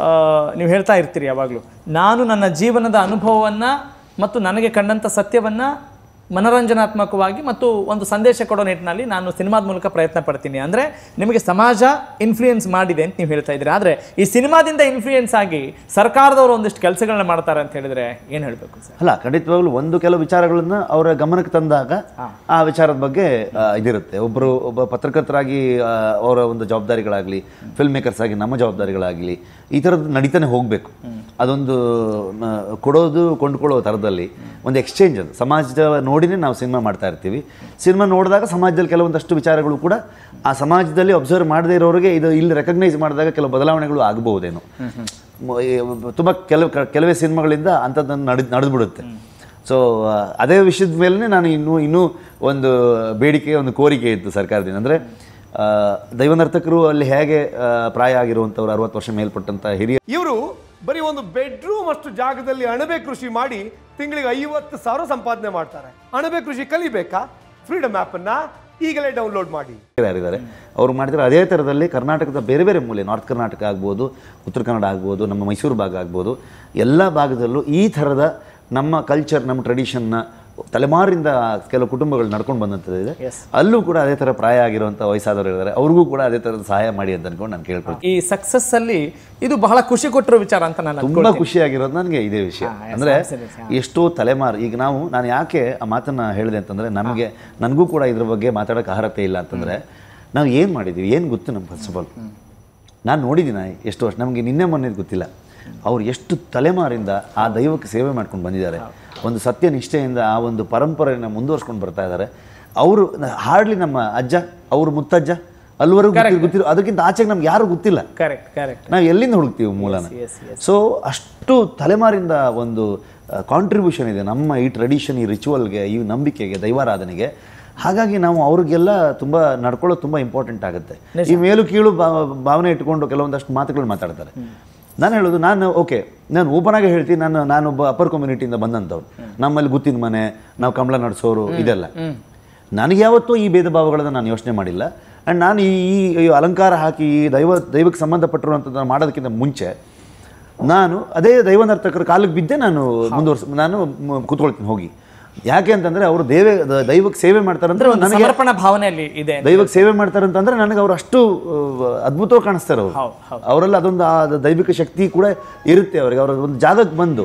ನೀವು ಹೇಳ್ತಾ ಇರ್ತೀರಿ ಯಾವಾಗಲೂ ನಾನು ನನ್ನ ಜೀವನದ ಅನುಭವವನ್ನು ಮತ್ತು ನನಗೆ ಕಂಡಂಥ ಸತ್ಯವನ್ನು ಮನರಂಜನಾತ್ಮಕವಾಗಿ ಮತ್ತು ಒಂದು ಸಂದೇಶ ಕೊಡೋ ನಿಟ್ಟಿನಲ್ಲಿ ನಾನು ಸಿನಿಮಾದ ಮೂಲಕ ಪ್ರಯತ್ನ ಪಡ್ತೀನಿ ಅಂದರೆ ನಿಮಗೆ ಸಮಾಜ ಇನ್ಫ್ಲೂಯೆನ್ಸ್ ಮಾಡಿದೆ ಅಂತ ನೀವು ಹೇಳ್ತಾ ಇದ್ದೀರಿ ಆದರೆ ಈ ಸಿನಿಮಾದಿಂದ ಇನ್ಫ್ಲೂಯೆನ್ಸ್ ಆಗಿ ಸರ್ಕಾರದವರು ಒಂದಿಷ್ಟು ಕೆಲಸಗಳನ್ನ ಮಾಡ್ತಾರೆ ಅಂತ ಹೇಳಿದ್ರೆ ಏನು ಹೇಳಬೇಕು ಸರ್ ಅಲ್ಲ ಖಂಡಿತವಾಗ್ಲೂ ಒಂದು ಕೆಲವು ವಿಚಾರಗಳನ್ನ ಅವರ ಗಮನಕ್ಕೆ ತಂದಾಗ ಆ ವಿಚಾರದ ಬಗ್ಗೆ ಆ, ಇದಿರುತ್ತೆ ಒಬ್ಬರು ಒಬ್ಬ ಪತ್ರಕರ್ತರಾಗಿ ಆ, ಅವರ ಒಂದು ಜವಾಬ್ದಾರಿಗಳಾಗಲಿ ಫಿಲ್ಮ್ ಮೇಕರ್ಸ್ ಆಗಿ ನಮ್ಮ ಜವಾಬ್ದಾರಿಗಳಾಗಲಿ ಈ ಥರದ್ದು ನಡೀತಾನೆ ಹೋಗಬೇಕು ಅದೊಂದು ಮ, ಕೊಡೋದು ಕೊಂಡ್ಕೊಳ್ಳೋ ಥರದಲ್ಲಿ ಒಂದು ಎಕ್ಸ್ಚೇಂಜ್ ಅದು ಸಮಾಜದ ನೋಡಿನೇ ನಾವು ಸಿನಿಮಾ ಮಾಡ್ತಾ ಇರ್ತೀವಿ ಸಿನಿಮಾ ನೋಡಿದಾಗ ಸಮಾಜದಲ್ಲಿ ಕೆಲವೊಂದಷ್ಟು ವಿಚಾರಗಳು ಕೂಡ ಆ ಸಮಾಜದಲ್ಲಿ ಅಬ್ಸರ್ವ್ ಮಾಡದೇ ಇರೋರಿಗೆ ಇದು ಇಲ್ಲಿ ರೆಕಗ್ನೈಸ್ ಮಾಡಿದಾಗ ಕೆಲವು ಬದಲಾವಣೆಗಳು ಆಗಬಹುದೇನೋ ಮ- ಈ ತುಂಬ ಕೆಲವು ಕೆಲವೇ ಸಿನಿಮಾಗಳಿಂದ ಅಂಥದ್ದನ್ನು ನಡೆ ನಡೆದ್ಬಿಡುತ್ತೆ ಸೊ ಅದೇ ವಿಷಯದ ಮೇಲೆ ನಾನು ಇನ್ನೂ ಇನ್ನೂ ಒಂದು ಬೇಡಿಕೆ ಒಂದು ಕೋರಿಕೆ ಇತ್ತು ಸರ್ಕಾರದಿಂದ ಅಂದರೆ ದೈವ ನರ್ತಕರು ಅಲ್ಲಿ ಹೇಗೆ ಆ, ಪ್ರಾಯ ಆಗಿರುವಂಥವ್ರು ಅರವತ್ತು ವರ್ಷ ಮೇಲ್ಪಟ್ಟಂಥ ಹಿರಿಯ ಇವರು ಬರೀ ಒಂದು ಬೆಡ್ರೂಮ್ ಅಷ್ಟು ಜಾಗದಲ್ಲಿ ಅಣಬೆ ಕೃಷಿ ಮಾಡಿ ತಿಂಗಳಿಗೆ ಐವತ್ತು ಸಾವಿರ ಸಂಪಾದನೆ ಮಾಡ್ತಾರೆ ಅಣಬೆ ಕೃಷಿ ಕಲಿಬೇಕಾ ಫ್ರೀಡಮ್ ಅನ್ನ ಈಗಲೇ ಡೌನ್ಲೋಡ್ ಮಾಡಿ ಯಾರಿದ್ದಾರೆ ಅವ್ರು ಮಾಡಿದ್ರೆ ಅದೇ ಥರದಲ್ಲಿ ಕರ್ನಾಟಕದ ಬೇರೆ ಬೇರೆ ಮೂಲೆ ನಾರ್ತ್ ಕರ್ನಾಟಕ ಆಗ್ಬೋದು ಉತ್ತರ ಕನ್ನಡ ಆಗ್ಬೋದು ನಮ್ಮ ಮೈಸೂರು ಭಾಗ ಆಗ್ಬೋದು ಎಲ್ಲ ಭಾಗದಲ್ಲೂ ಈ ಥರದ ನಮ್ಮ ಕಲ್ಚರ್ ನಮ್ಮ ಟ್ರೆಡಿಷನ್ನ ತಲೆಮಾರಿಂದ ಕೆಲವು ಕುಟುಂಬಗಳು ನಡ್ಕೊಂಡು ಬಂದಂಥದ್ದಿದೆ ಅಲ್ಲೂ ಕೂಡ ಅದೇ ಥರ ಪ್ರಾಯ ಆಗಿರುವಂಥ ವಯಸ್ಸಾದವರು ಇದ್ದಾರೆ ಅವ್ರಿಗೂ ಕೂಡ ಅದೇ ಥರದ ಸಹಾಯ ಮಾಡಿ ಅಂತ ಅನ್ಕೊಂಡು ನಾನು ಕೇಳ್ಕೊಳ್ತೀನಿ ಈ ಸಕ್ಸಸ್ ಅಲ್ಲಿ ಇದು ಬಹಳ ಖುಷಿ ಕೊಟ್ಟಿರೋ ವಿಚಾರ ಅಂತ ನಾನು ತುಂಬಾ ಖುಷಿಯಾಗಿರೋದು ನನಗೆ ಇದೇ ವಿಷಯ ಅಂದ್ರೆ absolutely, ಎಷ್ಟೋ ತಲೆಮಾರು ಈಗ ನಾವು ನಾನು ಯಾಕೆ ಆ ಮಾತನ್ನ ಹೇಳಿದೆ ಅಂತಂದ್ರೆ ನಮಗೆ ನನಗೂ ಕೂಡ ಇದ್ರ ಬಗ್ಗೆ ಮಾತಾಡೋಕೆ ಅರ್ಹತೆ ಇಲ್ಲ ಅಂತಂದ್ರೆ ನಾವು ಏನು ಮಾಡಿದ್ದೀವಿ ಏನು ಗೊತ್ತು ನಮ್ಗೆ ಫಸ್ಟ್ ಆಫ್ ಆಲ್ ನಾನು ನೋಡಿದ್ದೀನಿ ಎಷ್ಟು ವರ್ಷ ನಮಗೆ ನಿನ್ನೆ ಮೊನ್ನೆ ಗೊತ್ತಿಲ್ಲ ಅವ್ರು ಎಷ್ಟು ತಲೆಮಾರಿಂದ ಆ ದೈವಕ್ಕೆ ಸೇವೆ ಮಾಡ್ಕೊಂಡು ಬಂದಿದ್ದಾರೆ ಒಂದು ಸತ್ಯ ನಿಷ್ಠೆಯಿಂದ ಆ ಒಂದು ಪರಂಪರೆಯನ್ನು ಮುಂದುವರ್ಸ್ಕೊಂಡು ಬರ್ತಾ ಇದ್ದಾರೆ ಅವರು ಹಾರ್ಡ್ಲಿ ನಮ್ಮ ಅಜ್ಜ ಅವ್ರ ಮುತ್ತಜ್ಜ ಅಲ್ಲಿವರೆಗೂ ಗೊತ್ತಿರೋ ಅದಕ್ಕಿಂತ ಆಚೆಗೆ ನಮ್ಗೆ ಯಾರು ಗೊತ್ತಿಲ್ಲ ಕರೆಕ್ಟ್ ಕರೆಕ್ಟ್ ನಾವು ಎಲ್ಲಿಂದ ಹುಡುಕ್ತೀವಿ ಮೂಲನ yes, ಸೊ ಅಷ್ಟು ತಲೆಮಾರಿಂದ ಒಂದು ಕಾಂಟ್ರಿಬ್ಯೂಷನ್ ಇದೆ ನಮ್ಮ ಈ ಟ್ರೆಡಿಷನ್ ಈ ರಿಚುವಲ್ಗೆ ಈ ನಂಬಿಕೆಗೆ ದೈವಾರಾಧನೆಗೆ ಹಾಗಾಗಿ ನಾವು ಅವ್ರಿಗೆಲ್ಲ ತುಂಬ ನಡ್ಕೊಳ್ಳೋದು ತುಂಬ ಇಂಪಾರ್ಟೆಂಟ್ ಆಗುತ್ತೆ ಈ ಮೇಲು ಕೀಳು ಭಾವ- ಭಾವನೆ ಇಟ್ಕೊಂಡು ಕೆಲವೊಂದಷ್ಟು ಮಾತುಗಳು ಮಾತಾಡ್ತಾರೆ ನಾನು ಹೇಳೋದು ನಾನು ಓಕೆ ನಾನು ಓಪನ್ ಆಗಿ ಹೇಳ್ತೀನಿ ನಾನು ನಾನೊಬ್ಬ ಅಪ್ಪರ್ ಕಮ್ಯುನಿಟಿಯಿಂದ ಬಂದಂಥವ್ರು ನಮ್ಮಲ್ಲಿ ಗುತ್ತಿನ ಮನೆ ನಾವು ಕಂಬಳ ನಡೆಸೋರು ಇದೆಲ್ಲ ನನಗೆ ಯಾವತ್ತೂ ಈ ಭೇದ ಭಾವಗಳನ್ನು ನಾನು ಯೋಚನೆ ಮಾಡಿಲ್ಲ ಆ್ಯಂಡ್ ನಾನು ಈ ಈ- ಈ ಅಲಂಕಾರ ಹಾಕಿ ಈ ದೈವ ದೈವಕ್ಕೆ ಸಂಬಂಧಪಟ್ಟಿರುವಂಥದ್ದನ್ನು ಮಾಡೋದಕ್ಕಿಂತ ಮುಂಚೆ ನಾನು ಅದೇ ದೈವ ನರ್ತಕರ ಕಾಲಿಗೆ ಬಿದ್ದೆ ನಾನು ಮುಂದುವರ್ಸ್ ನಾನು ಮ- ಕೂತ್ಕೊಳ್ತೀನಿ ಹೋಗಿ ಯಾಕೆ ಅಂತಂದ್ರೆ ಅವರು ದೇವ ದ- ದೈವಕ್ಕೆ ಸೇವೆ ಮಾಡ್ತಾರಂದ್ರೆ ಒಂದು ನನಗೆ ಸಮರ್ಪಣಾ ಭಾವನೆಯಲ್ಲಿ ಇದೆ ದೈವಕ್ಕೆ ಸೇವೆ ಮಾಡ್ತಾರೆ ಅಂತಂದ್ರೆ ನನಗೆ ಅವ್ರು ಅಷ್ಟು ಅಹ್, ಅದ್ಭುತವಾಗಿ ಕಾಣಿಸ್ತಾರೆ ಅವರು ಹೌದು, ಹೌದು. ಅವರಲ್ಲಿ ಅದೊಂದು ಆ ದೈವಿಕ ಶಕ್ತಿ ಕೂಡ ಇರುತ್ತೆ ಅವರಿಗೆ ಅವರ ಒಂದು ಜಾಗಕ್ಕೆ ಬಂದು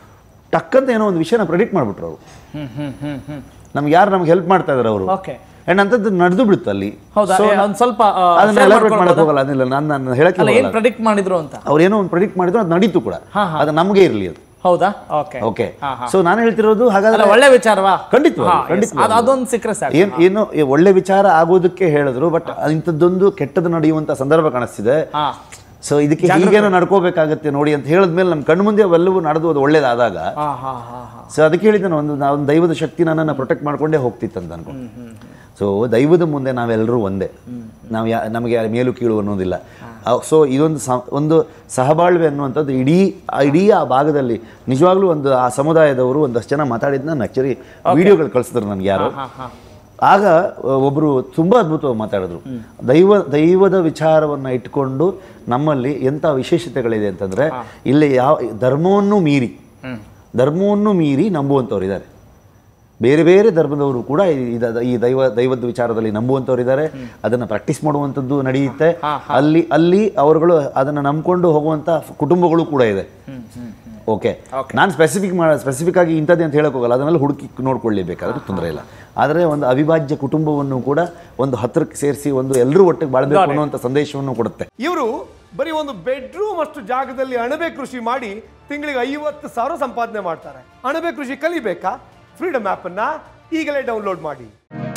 ಟಕ್ಕಂತ ಏನೋ ಒಂದು ವಿಷಯನ ಪ್ರೆಡಿಕ್ಟ್ ಮಾಡ್ಬಿಟ್ರು ಅವರು ಹ್ಮ್ ಹ್ಮ್ ಹ್ಮ್ ಹ್ಮ್ ನಮ್ಗೆ ಯಾರು ನಮ್ಗೆ ಹೆಲ್ಪ್ ಮಾಡ್ತಾ ಇದಾರೆ ಅವರು ಓಕೆ ಅಂಡ್ ಅಂತದ್ದು ನಡೆದು ಬಿಡುತ್ತೆ ಅಲ್ಲಿ ಹೌದಾ So, ಏ, ಒಂದ್ ಸ್ವಲ್ಪ ಆ, ಅದನ್ನ share ಎಲಾಬ್ರೇಟ್ ಮಾಡಕ್ ಮಾಡ್ಕೊಳ್ಬೋದಾ? ಹೋಗಲ್ಲ ಅದಿಲ್ಲ ನಾನು ನಾನು ಹೇಳಕ್ಕೆ ಅಲ್ಲ ಏನ್ ಹೋಗಲ್ಲ ಪ್ರೆಡಿಕ್ಟ್ ಮಾಡಿದ್ರು ಅಂತ ಅವ್ರು ಏನೋ ಒಂದು ಪ್ರೆಡಿಕ್ಟ್ ಮಾಡಿದ್ರು ಅದು ನಡೀತು ಕೂಡ ಅದು ನಮಗೆ ಇರಲಿ ಅದು ಹೌದಾ ಓಕೆ ಓಕೆ ಸೊ ನಾನು ಹೇಳ್ತಿರೋದು ಹಾಗಾದ್ರೆ ಅಲ್ಲ ಒಳ್ಳೆ ವಿಚಾರವಾ ಖಂಡಿತವಾಗ್ಲೂ, ಹಾ, yes. ಖಂಡಿತವಾಗ್ಲೂ. ಅದು- ಅದೊಂದು ಸಿಕ್ಕರೆ ಸಾಕು ಏನ್ ಏನು ಈ ಒಳ್ಳೆ ವಿಚಾರ ಆಗೋದಕ್ಕೆ ಹೇಳಿದ್ರು ಬಟ್ ಇಂಥದ್ದೊಂದು ಕೆಟ್ಟದ್ದು ನಡೆಯುವಂತ ಸಂದರ್ಭ ಕಾಣಿಸ್ತಿದೆ ಹಾ ಸೊ ಇದಕ್ಕೆ ಹೀಗೇನೋ ನಡ್ಕೋಬೇಕಾಗತ್ತೆ ನೋಡಿ ಅಂತ ಹೇಳಿದ್ಮೇಲೆ ನಮ್ಮ ಕಣ್ಣು ಮುಂದೆ ಅವೆಲ್ಲವೂ ನಡೆದು ಅದು ಒಳ್ಳೇದಾದಾಗ ಹಾ ಹಾ ಹಾ ಹಾ ಸೊ ಅದಕ್ಕೆ ಹೇಳಿದ್ದಾನೆ ಒಂದು ನಾವು ಒಂದು ದೈವದ ಶಕ್ತಿ ನನ್ನನ್ನು ಪ್ರೊಟೆಕ್ಟ್ ಮಾಡ್ಕೊಂಡೇ ಹೋಗ್ತಿತ್ತು ಅಂತ ಅನ್ಕೊಂಡು ಸೊ ದೈವದ ಮುಂದೆ ನಾವೆಲ್ಲರೂ ಒಂದೇ ನಾವು ಯಾ ನಮಗೆ ಯಾರ ಮೇಲು ಕೀಳು ಅನ್ನೋದಿಲ್ಲ ಸೊ ಇದೊಂದು ಸ ಒಂದು ಸಹಬಾಳ್ವೆ ಅನ್ನುವಂಥದ್ದು ಇಡೀ ಆ ಇಡೀ ಆ ಭಾಗದಲ್ಲಿ ನಿಜವಾಗ್ಲೂ ಒಂದು ಆ ಸಮುದಾಯದವರು ಒಂದಷ್ಟು ಜನ ಮಾತಾಡಿದ್ನ ಆ್ಯಕ್ಚುಲಿ ವಿಡಿಯೋಗಳು ಕಳಿಸಿದ್ರು ನನಗೆ ಯಾರು ಆಗ ಒಬ್ಬರು ತುಂಬ ಅದ್ಭುತವಾಗಿ ಮಾತಾಡಿದ್ರು ದೈವ ದೈವದ ವಿಚಾರವನ್ನು ಇಟ್ಕೊಂಡು ನಮ್ಮಲ್ಲಿ ಎಂಥ ವಿಶೇಷತೆಗಳಿದೆ ಅಂತಂದರೆ ಇಲ್ಲಿ ಯಾವ ಧರ್ಮವನ್ನು ಮೀರಿ ಧರ್ಮವನ್ನು ಮೀರಿ ನಂಬುವಂಥವ್ರು ಇದ್ದಾರೆ ಬೇರೆ ಬೇರೆ ಧರ್ಮದವರು ಕೂಡ ಈ- ಇದ- ಈ ದೈವ ದೈವದ ವಿಚಾರದಲ್ಲಿ ನಂಬುವಂಥವ್ರು ಇದ್ದಾರೆ ಅದನ್ನು ಪ್ರಾಕ್ಟೀಸ್ ಮಾಡುವಂಥದ್ದು ನಡೆಯುತ್ತೆ ಅಲ್ಲಿ ಅಲ್ಲಿ ಅವರುಗಳು ಅದನ್ನು ನಂಬ್ಕೊಂಡು ಹೋಗುವಂಥ ಕುಟುಂಬಗಳು ಕೂಡ ಇದೆ ಓಕೆ ನಾನು ಸ್ಪೆಸಿಫಿಕ್ ಮಾಡ ಸ್ಪೆಸಿಫಿಕ್ ಆಗಿ ಇಂಥದ್ದೇ ಅಂತ ಹೇಳಕ್ ಹೋಗಲ್ಲ ಅದನ್ನೆಲ್ಲ ಹುಡುಕಿ ನೋಡ್ಕೊಳ್ಳೇಬೇಕಾದ್ರೆ ತೊಂದರೆ ಇಲ್ಲ ಆದರೆ ಒಂದು ಅವಿಭಾಜ್ಯ ಕುಟುಂಬವನ್ನು ಕೂಡ ಒಂದು ಹತ್ತಿರಕ್ಕೆ ಸೇರಿಸಿ ಒಂದು ಎಲ್ಲರೂ ಒಟ್ಟಿಗೆ ಬಾಳಬೇಕು ಅನ್ನುವಂಥ ಸಂದೇಶವನ್ನು ಕೊಡುತ್ತೆ ಇವರು ಬರೀ ಒಂದು ಬೆಡ್ರೂಮ್ ಅಷ್ಟು ಜಾಗದಲ್ಲಿ ಅಣಬೆ ಕೃಷಿ ಮಾಡಿ ತಿಂಗಳಿಗೆ ಐವತ್ತು ಸಾವಿರ ಸಂಪಾದನೆ ಮಾಡ್ತಾರೆ ಅಣಬೆ ಕೃಷಿ ಕಲಿಬೇಕಾ ಫ್ರೀಡಮ್ ಅನ್ನ ಈಗಲೇ ಡೌನ್ಲೋಡ್ ಮಾಡಿ